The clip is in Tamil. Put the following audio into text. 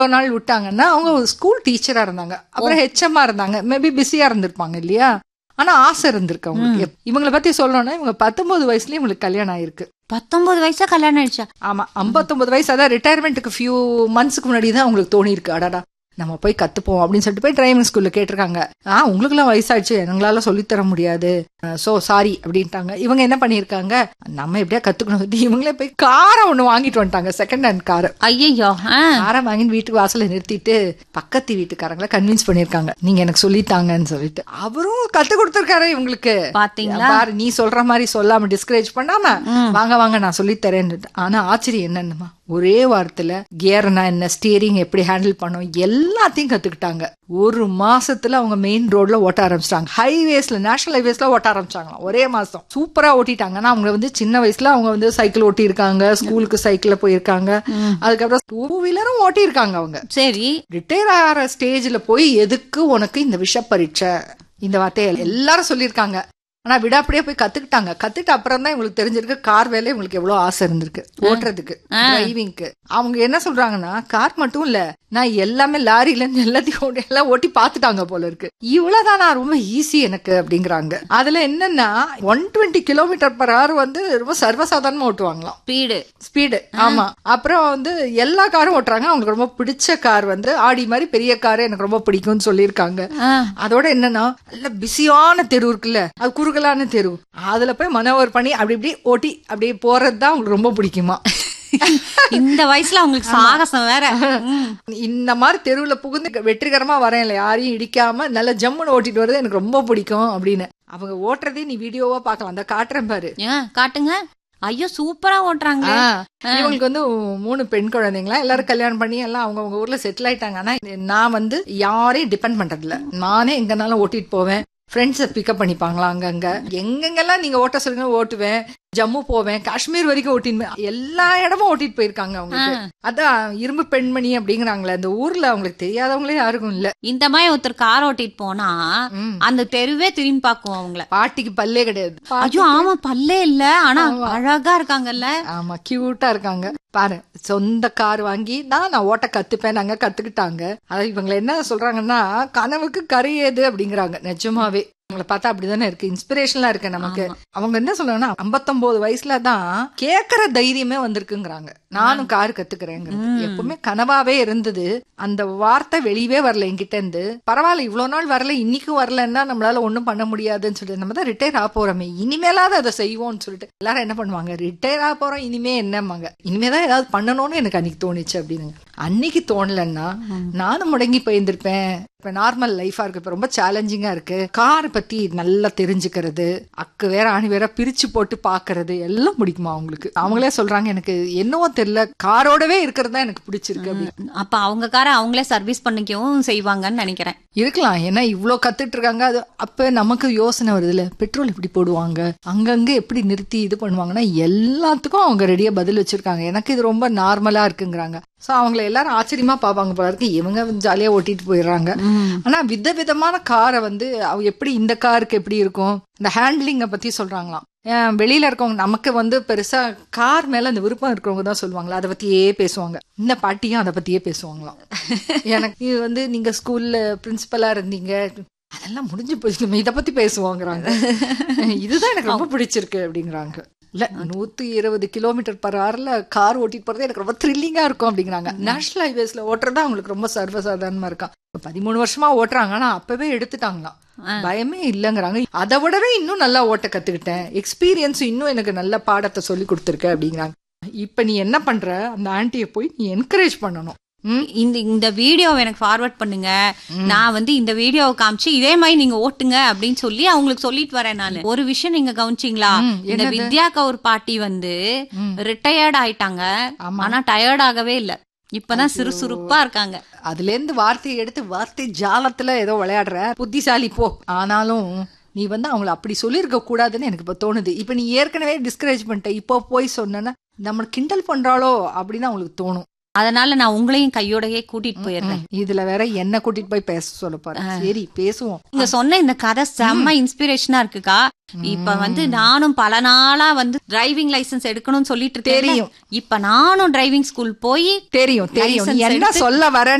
ஒரு நாள் விட்டாங்கன்னா அவங்க ஸ்கூல் டீச்சரா இருந்தாங்க அப்புறம் ஹெச்எம்மா இருந்தாங்க மேபி பிஸியா இருந்திருப்பாங்க இல்லையா ஆனா ஆசை இருந்திருக்கு அவங்களுக்கு இவங்களை பத்தி சொல்லணும்னா இவங்க பத்தொன்பது வயசுலயே இவங்களுக்கு கல்யாணம் ஆயிருக்கு பத்தொன்பது வயசா கல்யாணம் ஆயிடுச்சா ஆமா ஐம்பத்தொன்பது வயசு அதான் ரிட்டையர்மெண்ட்டுக்கு ஃபியூ மந்த்ஸ்க்கு முன்னாடி தான் அவங்களுக்கு தோணி இருக்கு அடாடா நம்ம போய் கத்துப்போம் அப்படின்னு சொல்லிட்டு போய் டிரைவிங் ஸ்கூல்ல கேட்டிருக்காங்க ஆ உங்களுக்குலாம் வயசாயிடுச்சு எங்களால சொல்லித்தர முடியாது சோ சாரி அப்படின்ட்டாங்க இவங்க என்ன பண்ணிருக்காங்க நம்ம எப்படியா கத்துக்கணும் சொல்லிட்டு இவங்களே போய் காரை ஒண்ணு வாங்கிட்டு வந்துட்டாங்க செகண்ட் ஹேண்ட் காரை ஐயோ காரை வாங்கி வீட்டுக்கு வாசல்ல நிறுத்திட்டு பக்கத்து வீட்டுக்காரங்கள கன்வின்ஸ் பண்ணிருக்காங்க நீங்க எனக்கு சொல்லித்தாங்கன்னு சொல்லிட்டு அவரும் கத்து கொடுத்திருக்காரு இவங்களுக்கு பாத்தீங்களா பாரு நீ சொல்ற மாதிரி சொல்லாம டிஸ்கரேஜ் பண்ணாம வாங்க வாங்க நான் சொல்லி தரேன் ஆனா ஆச்சரியம் என்னன்னுமா ஒரே வாரத்துல கியர்னா என்ன ஸ்டியரிங் எப்படி ஹேண்டில் பண்ணும் எல்லாத்தையும் கத்துக்கிட்டாங்க ஒரு மாசத்துல அவங்க மெயின் ரோட்ல ஓட்ட ஆரம்பிச்சிட்டாங்க ஹைவேஸ்ல நேஷனல் ஹைவேஸ்ல ஓட்ட ஆரம்பிச்சாங்களாம் ஒரே மாசம் சூப்பரா ஓட்டிட்டாங்க ஆனா அவங்க வந்து சின்ன வயசுல அவங்க வந்து சைக்கிள் ஓட்டி இருக்காங்க ஸ்கூலுக்கு சைக்கிள்ல போயிருக்காங்க அதுக்கப்புறம் டூ வீலரும் ஓட்டி இருக்காங்க அவங்க சரி ரிட்டையர் ஆகிற ஸ்டேஜ்ல போய் எதுக்கு உனக்கு இந்த விஷ பரீட்சை இந்த வார்த்தையை எல்லாரும் சொல்லியிருக்காங்க ஆனா விடாப்படியே போய் கத்துக்கிட்டாங்க கத்துட்டு அப்புறம் தான் இவங்களுக்கு தெரிஞ்சிருக்கு கார் வேலை இவங்களுக்கு எவ்வளவு ஆசை இருந்திருக்கு ஓட்டுறதுக்கு டிரைவிங்க்கு அவங்க என்ன சொல்றாங்கன்னா கார் மட்டும் இல்ல நான் எல்லாமே லாரில இருந்து எல்லாத்தையும் ஓட்டி- எல்லாம் ஓட்டி பாத்துட்டாங்க போல இருக்கு இவ்வளவுதான் நான் ரொம்ப ஈஸி எனக்கு அப்படிங்கிறாங்க அதுல என்னன்னா one twenty kilometre per hour வந்து ரொம்ப சர்வசாதாரணமா ஓட்டுவாங்களாம் ஸ்பீடு ஸ்பீடு ஆமா அப்புறம் வந்து எல்லா காரும் ஓட்டுறாங்க அவங்களுக்கு ரொம்ப பிடிச்ச கார் வந்து ஆடி மாதிரி பெரிய கார் எனக்கு ரொம்ப பிடிக்கும்னு சொல்லியிருக்காங்க அதோட என்னன்னா நல்ல பிஸியான தெரு இருக்குல்ல அது குறுகலான தெரு அதுல போய் மனோவர் பண்ணி அப்படி இப்படி ஓட்டி அப்படியே போறது தான் அவங்களுக்கு ரொம்ப பிடிக்குமா இந்த வயசுல அவங்களுக்கு சாகசம் வேற ம். இந்த மாதிரி தெருவுல புகுந்து வெற்றிகரமா வரேன் இல்ல யாரையும் இடிக்காம நல்ல ஜம்முன்னு ஓட்டிட்டு வர்றது எனக்கு ரொம்ப பிடிக்கும் அப்படின்னு அவங்க ஓட்டுறதே நீ வீடியோவா பார்க்கலாம் அந்த காட்டுறேன் பாரு ஏன், காட்டுங்க ஐயோ சூப்பரா ஓட்டுறாங்க ஆ, இவங்களுக்கு வந்து மூணு பெண் குழந்தைங்களா எல்லாரும் கல்யாணம் பண்ணி எல்லாம் அவங்க அவங்க ஊர்ல செட்டில் ஆயிட்டாங்க ஆனா நான் வந்து யாரையும் டிபெண்ட் பண்றது இல்ல நானே எங்கனாலும் ஓட்டிட்டு போவேன் ஃப்ரெண்ட்ஸை பிக்கப் பண்ணிப்பாங்களா அங்கங்க எங்கெங்கெல்லாம் நீங்க ஓட்ட சொல்லுங்க ஓட்டுவேன் ஜம்மு போவேன் காஷ்மீர் வரைக்கும் ஓட்டின்னு எல்லா இடமும் ஓட்டிட்டு போயிருக்காங்க அவங்களுக்கு அதான் இரும்பு பெண்மணி அப்படிங்கிறாங்களே அந்த ஊர்ல அவங்களுக்கு தெரியாதவங்களே யாருக்கும் இல்ல இந்த மாதிரி ஒருத்தர் கார் ஓட்டிட்டு போனா ம். அந்த தெருவே திரும்பி பாக்கும் அவங்கள பாட்டிக்கு பல்லே கிடையாது ஐயோ ஆமா பல்லே இல்ல ஆனா அழகா இருக்காங்கல்ல ஆமா கியூட்டா இருக்காங்க பாரு சொந்த கார் வாங்கி தான் நான் ஓட்ட கத்துப்பேன் நாங்க கத்துக்கிட்டாங்க அது இவங்களை என்ன சொல்றாங்கன்னா கனவுக்கு கரையேது அப்படிங்கிறாங்க நிஜமாவே உங்களை பார்த்தா அப்படிதானே இருக்கு இன்ஸ்பிரேஷனலா இருக்கு நமக்கு அவங்க என்ன சொல்றாங்கன்னா 59 வயசுல தான் கேக்குற தைரியமே வந்திருக்குங்கிறாங்க நானும் கார் கத்துக்கிறேங்கிறது எப்பவுமே கனவாவே இருந்தது அந்த வார்த்தை வெளியவே வரல என்கிட்ட இருந்து பரவாயில்ல இவ்வளவு நாள் வரல இன்னைக்கும் வரலன்னா நம்மளால ஒண்ணும் பண்ண முடியாதுன்னு சொல்லிட்டு நம்ம தான் ரிட்டையர் ஆக போறோமே இனிமேலாவது அதை செய்வோம்னு சொல்லிட்டு எல்லாரும் என்ன பண்ணுவாங்க ரிட்டையர் ஆக போறோம் இனிமே என்னம்மாங்க இனிமேதான் ஏதாவது பண்ணணும்னு எனக்கு அன்னைக்கு தோணுச்சு அப்படின்னு அன்னைக்கு தோணலன்னா நானும் முடங்கி போயிருந்திருப்பேன் இப்ப நார்மல் லைஃபா இருக்கு இப்ப ரொம்ப சேலஞ்சிங்கா இருக்கு கார் பத்தி நல்லா தெரிஞ்சுக்கிறது அக்கு வேற ஆணி வேற பிரிச்சு போட்டு பாக்குறது எல்லாம் பிடிக்குமா அவங்களுக்கு அவங்களே சொல்றாங்க எனக்கு என்னவோ தெரியல காரோடவே இருக்கிறது தான் எனக்கு பிடிச்சிருக்கு அப்படின்னு அப்ப அவங்க காரை அவங்களே சர்வீஸ் பண்ணிக்கவும் செய்வாங்கன்னு நினைக்கிறேன் இருக்கலாம் ஏன்னா இவ்ளோ கத்துட்டு இருக்காங்க அது அப்ப நமக்கு யோசனை வருதுல்ல பெட்ரோல் எப்படி போடுவாங்க அங்கங்க எப்படி நிறுத்தி இது பண்ணுவாங்கன்னா எல்லாத்துக்கும் அவங்க ரெடியா பதில் வச்சிருக்காங்க எனக்கு இது ரொம்ப நார்மலா இருக்குங்கிறாங்க சோ அவங்கள எல்லாரும் ஆச்சரியமா பாப்பாங்க போல இருக்கு இவங்க ஜாலியா ஓட்டிட்டு போயிடுறாங்க ஆனா வித விதமான காரை வந்து அவ எப்படி இந்த காருக்கு எப்படி இருக்கும் இந்த ஹேண்ட்லிங்க பத்தி சொல்றாங்களாம் ஏன் வெளியில இருக்கவங்க நமக்கு வந்து பெருசா கார் மேல அந்த விருப்பம் இருக்கிறவங்க தான் சொல்லுவாங்களா அதை பத்தியே பேசுவாங்க இந்த பாட்டியும் அதை பத்தியே பேசுவாங்களாம் எனக்கு இது வந்து நீங்க ஸ்கூல்ல பிரின்சிபலா இருந்தீங்க அதெல்லாம் முடிஞ்சு போச்சு நம்ம இதை பத்தி பேசுவோங்கிறாங்க இதுதான் எனக்கு ரொம்ப பிடிச்சிருக்கு அப்படிங்கிறாங்க இல்ல நூத்தி இருபது கிலோமீட்டர் பர் ஹவர்ல கார் ஓட்டிட்டு போறது எனக்கு ரொம்ப த்ரில்லிங்கா இருக்கும் அப்படிங்கிறாங்க நேஷனல் ஹைவேஸ்ல ஓட்டுறது அவங்களுக்கு ரொம்ப சர்வசாதாரணமா இருக்கும் இப்ப பதிமூணு வருஷமா ஓட்டுறாங்க ஆனா அப்பவே எடுத்துட்டாங்களாம் பயமே இல்லைங்கிறாங்க அதை விடவே இன்னும் நல்லா ஓட்ட கத்துக்கிட்டேன் எக்ஸ்பீரியன்ஸ் இன்னும் எனக்கு நல்ல பாடத்தை சொல்லி கொடுத்துருக்க அப்படிங்கிறாங்க இப்ப நீ என்ன பண்ற அந்த ஆன்ட்டியை போய் நீ என்கரேஜ் பண்ணணும் ம் இந்த இந்த வீடியோவை எனக்கு ஃபார்வர்ட் பண்ணுங்க நான் வந்து இந்த வீடியோவை காமிச்சு இதே மாதிரி நீங்க ஓட்டுங்க அப்படின்னு சொல்லி அவங்களுக்கு சொல்லிட்டு வரேன் நான் ஒரு விஷயம் நீங்க கவனிச்சீங்களா ம், இந்த வித்யா கவுர் பாட்டி வந்து ரிட்டையர்ட் ஆயிட்டாங்க ஆமா. ஆனா டயர்ட் ஆகவே இல்ல இப்பதான் சுறுசுறுப்பா இருக்காங்க அதுல இருந்து வார்த்தையை எடுத்து வார்த்தை ஜாலத்துல ஏதோ விளையாடுற புத்திசாலி போ ஆனாலும் நீ வந்து அவங்கள அப்படி சொல்லியிருக்க கூடாதுன்னு எனக்கு இப்ப தோணுது இப்ப நீ ஏற்கனவே டிஸ்கரேஜ் பண்ணிட்ட இப்போ போய் சொன்னா நம்ம கிண்டல் பண்றாளோ அப்படின்னு அவங்களுக்கு தோணும் அதனால நான் உங்களையும் கையோடயே கூட்டிட்டு போயிடுறேன் இதுல வேற என்ன கூட்டிட்டு போய் பேச சொல்ல பாரு சரி பேசுவோம் நீங்க சொன்ன இந்த கதை செம்ம இன்ஸ்பிரேஷனா இருக்குக்கா இப்ப வந்து நானும் பல நாளா வந்து டிரைவிங் லைசென்ஸ் எடுக்கணும்னு சொல்லிட்டு இருக்கேன் தெரியும். இப்ப நானும் டிரைவிங் ஸ்கூல் போய் தெரியும் தெரியும் நீ License என்ன எடுத்து- சொல்ல வர